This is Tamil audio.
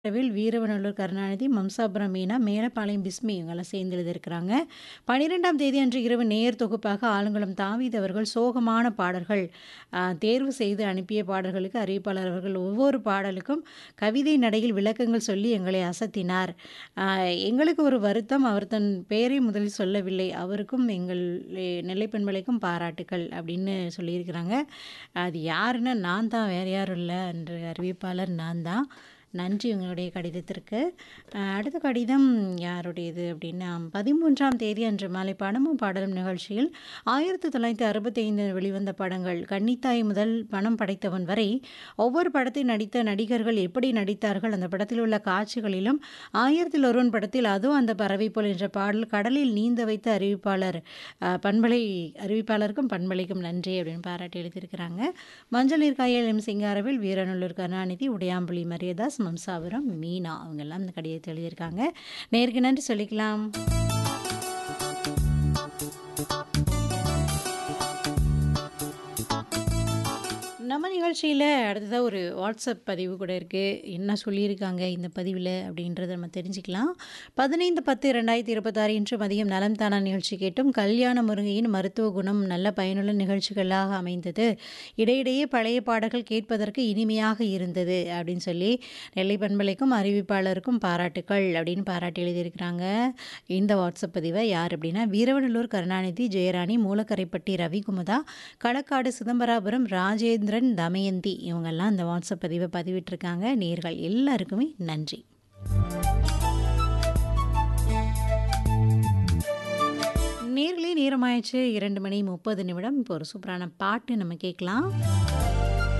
வில் வீரவநல்லூர் கருணாநிதி, மம்சாபுரம் மீனா, மேலப்பாளையம் பிஸ்மி இவங்கலாம் சேர்ந்து எழுதியிருக்கிறாங்க. 12ஆம் தேதி அன்று இரவு நேயர் தொகுப்பாக ஆலங்குளம் தாவீது அவர்கள் சோகமான பாடல்கள் அ தேர்வு செய்து அனுப்பிய பாடல்களுக்கு அறிவிப்பாளர் அவர்கள் ஒவ்வொரு பாடலுக்கும் கவிதை நடையில் விளக்கங்கள் சொல்லி எங்களை அசத்தினார். அ எங்களுக்கு ஒரு வருத்தம் அவர் தன் பெயரை முதலில் சொல்லவில்லை. அவருக்கும் எங்கள் எ நெல்லை பண்பலைக்கும் பாராட்டுக்கள் அப்படின்னு சொல்லியிருக்கிறாங்க. அது யாருன்னா நான் தான் வேற யாரும் இல்ல. அன்று அறிவிப்பாளர் நான் தான். நன்றி உங்களுடைய கடிதத்திற்கு. அ அடுத்த கடிதம் யாருடையது அப்படின்னா 13ஆம் தேதி அன்று மாலை படமும் பாடலும் நிகழ்ச்சியில் 1965 வெளிவந்த படங்கள் கன்னித்தாய் முதல் பணம் படைத்தவன் வரை ஒவ்வொரு படத்தில் நடித்த நடிகர்கள் எப்படி நடித்தார்கள், அந்த படத்தில் உள்ள காட்சிகளிலும் 1000ல் ஒருவன் படத்தில் அதோ அந்த பறவை போல் என்ற பாடல் கடலில் நீந்த வைத்த அறிவிப்பாளர் அ பண்பலை அறிவிப்பாளருக்கும் பண்பலைக்கும் நன்றி அப்படின்னு பாராட்டி எழுதியிருக்கிறாங்க. மஞ்சள் நீர் காயல் எம் சிங்காரவேல், வீரநல்லூர் கருணாநிதி, உடையாம்புலி மரியதாஸ், மம்சாபுரம் மீனா அவங்கெல்லாம் இந்த கடிதத்தை எழுதியிருக்காங்க. நேயருக்கு நன்றி சொல்லிக்கலாம். நம்ம நிகழ்ச்சியில அடுத்ததா ஒரு வாட்ஸ்அப் பதிவு கூட இருக்கு. என்ன சொல்லியிருக்காங்க இந்த பதிவில அப்படின்றத நம்ம தெரிஞ்சுக்கலாம். 15/10/2026 இன்று மதியம் நலம் தானா நிகழ்ச்சி கேட்டோம். கல்யாண முருங்கையின் மருத்துவ குணம் நல்ல பயனுள்ள நிகழ்ச்சிகளாக அமைந்தது. இடையிடையே பழைய பாடல்கள் கேட்பதற்கு இனிமையாக இருந்தது அப்படின்னு சொல்லி நெல்லை பண்பலைக்கும் அறிவிப்பாளருக்கும் பாராட்டுக்கள் அப்படின்னு பாராட்டி எழுதியிருக்கிறாங்க. இந்த வாட்ஸ்அப் பதிவ யார் அப்படின்னா வீரவநல்லூர் கருணாநிதி, ஜெயராணி, மூலக்கரைப்பட்டி ரவிகுமுதா, களக்காடு சிதம்பராபுரம் ராஜேந்திரன், தமயந்தி இவங்கெல்லாம் இந்த வாட்ஸ்அப் பதிவ பதிவிட்டிருக்காங்க. நேயர்கள் எல்லாருக்குமே நன்றி. நேயர்களே நேரமாயிருச்சு 2 மணி 30 நிமிடம். இப்போ ஒரு சூப்பரான பாட்டு நம்ம கேட்கலாம்.